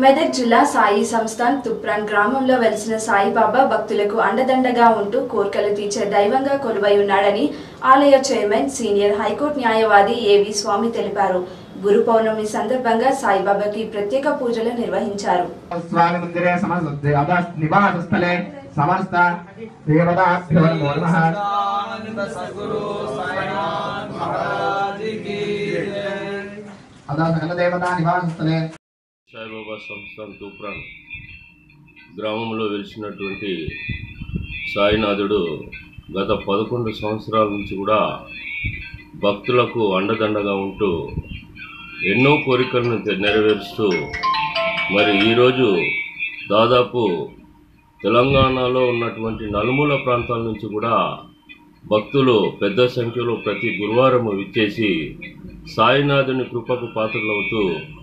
మెదక్ జిల్లా సాయి సంస్థాన్ తుప్రాన్ గ్రామంలో వెలిసిన సాయిబాబా భక్తులకు అండదండగా ఉంటూ కోర్కెలు తీర్చే దైవంగా కొలువై ఉన్నాడని ఆలయ చైర్మన్ సీనియర్ హైకోర్టు న్యాయవాది ఏవి స్వామి తెలిపారు గురు పౌర్ణమి సందర్భంగా సాయిబాబాకి ప్రత్యేక పూజలు నిర్వహించారు స్వామి మందిరే సమస్త అద నివాసస్థలే సమస్త దేవతాభ్యో నమో నమః అద సకల దేవతా నివాసస్థలే సాయిబాబా సంస్థాన్ తూప్రాన్ గ్రామంలో వెలిసినటువంటి సాయినాథుడు గత పదకొండు సంవత్సరాల నుంచి కూడా భక్తులకు అండదండగా ఉంటూ ఎన్నో కోరికలను తె- నెరవేరుస్తూ మరి ఈరోజు దాదాపు తెలంగాణలో ఉన్నటువంటి నలుమూల ప్రాంతాల నుంచి కూడా భక్తులు పెద్ద సంఖ్యలో ప్రతి గురువారం విచ్చేసి సాయినాథుని కృపకు పాత్రలవుతూ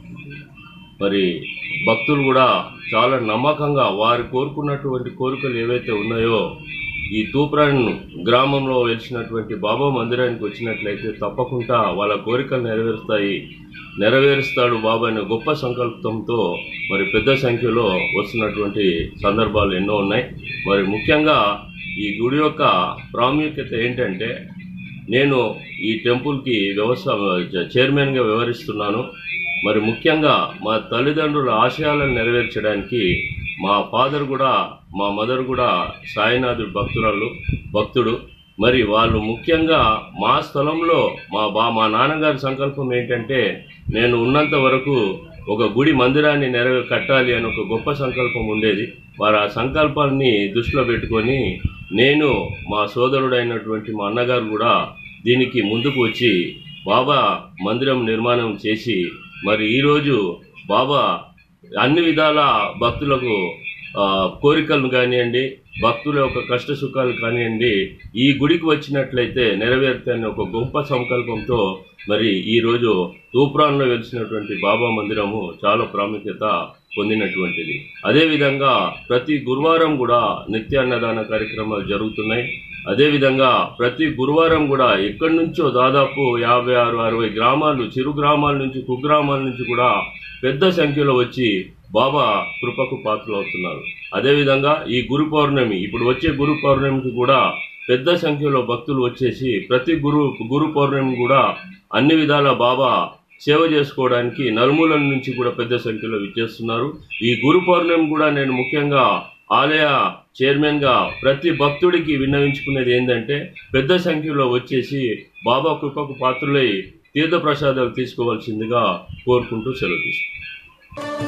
మరి భక్తులు కూడా చాలా నమ్మకంగా వారు కోరుకున్నటువంటి కోరికలు ఏవైతే ఉన్నాయో ఈ తూప్రాన్ గ్రామంలో వెలిసినటువంటి బాబా మందిరానికి వచ్చినట్లయితే తప్పకుండా వాళ్ళ కోరికలు నెరవేరుస్తాయి నెరవేరుస్తాడు బాబా అనే గొప్ప సంకల్పంతో మరి పెద్ద సంఖ్యలో వస్తున్నటువంటి సందర్భాలు ఎన్నో ఉన్నాయి మరి ముఖ్యంగా ఈ గుడి యొక్క ప్రాముఖ్యత ఏంటంటే నేను ఈ టెంపుల్కి వ్యవస్థ చైర్మన్గా వ్యవహరిస్తున్నాను మరి ముఖ్యంగా మా తల్లిదండ్రుల ఆశయాలను నెరవేర్చడానికి మా ఫాదర్ కూడా మా మదర్ కూడా సాయినాథుడు భక్తురాలు భక్తుడు మరి వాళ్ళు ముఖ్యంగా మా స్థలంలో మా బా మా నాన్నగారి సంకల్పం ఏంటంటే నేను ఉన్నంత వరకు ఒక గుడి మందిరాన్ని నెరవే కట్టాలి అని ఒక గొప్ప సంకల్పం ఉండేది వారు ఆ సంకల్పాన్ని దృష్టిలో పెట్టుకొని నేను మా సోదరుడైనటువంటి మా అన్నగారు కూడా దీనికి ముందుకు వచ్చి బాబా మందిరం నిర్మాణం చేసి మరి ఈరోజు బాబా అన్ని విధాల భక్తులకు ఆ, కోరికలను కానివ్వండి భక్తుల యొక్క కష్ట సుఖాలు కానివ్వండి ఈ గుడికి వచ్చినట్లయితే నెరవేరుతాయని ఒక గొప్ప సంకల్పంతో మరి ఈరోజు తూప్రాన్లో వెలిసినటువంటి బాబా మందిరము చాలా ప్రాముఖ్యత పొందినటువంటిది అదేవిధంగా ప్రతి గురువారం కూడా నిత్యాన్నదాన కార్యక్రమాలు జరుగుతున్నాయి అదేవిధంగా ప్రతి గురువారం కూడా ఎక్కడి నుంచో దాదాపు యాభై ఆరు అరవై గ్రామాలు చిరు గ్రామాల నుంచి కుగ్రామాల నుంచి కూడా పెద్ద సంఖ్యలో వచ్చి బాబా కృపకు పాత్రలు అవుతున్నారు అదేవిధంగా ఈ గురు పౌర్ణమి ఇప్పుడు వచ్చే గురు పౌర్ణమికి కూడా పెద్ద సంఖ్యలో భక్తులు వచ్చేసి ప్రతి గురు గురు పౌర్ణమి కూడా అన్ని విధాల బాబా సేవ చేసుకోవడానికి నలుమూలల నుంచి కూడా పెద్ద సంఖ్యలో విచ్చేస్తున్నారు ఈ గురు పౌర్ణమి కూడా నేను ముఖ్యంగా ఆలయ చైర్మన్గా ప్రతి భక్తుడికి విన్నవించుకునేది ఏంటంటే పెద్ద సంఖ్యలో వచ్చేసి బాబా కృపకు పాత్రులై తీర్థ ప్రసాదాలు తీసుకోవాల్సిందిగా కోరుకుంటూ సెలవు తీసుకుంటాను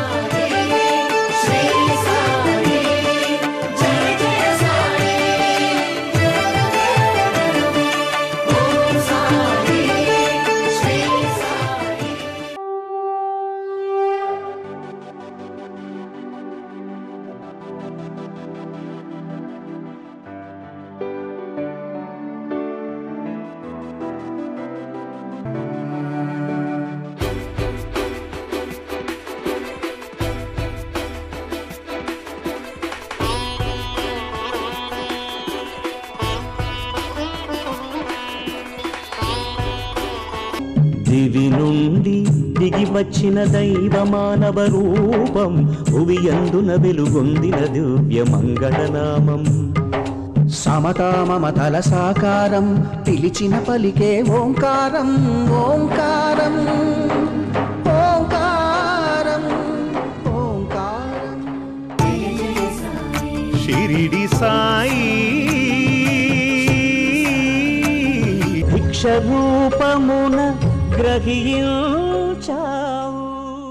దివి నుండి దిగి వచ్చిన దైవ మానవ రూపం భువియందున వెలుగొందిన దివ్య మంగళనామం సమతా మమతల సాకారం పిలిచిన పలికే ఓంకారం ఓంకారం ఓంకారం ఓంకారం షిరిడి సాయి భిక్ష రూపమున గ్రహించా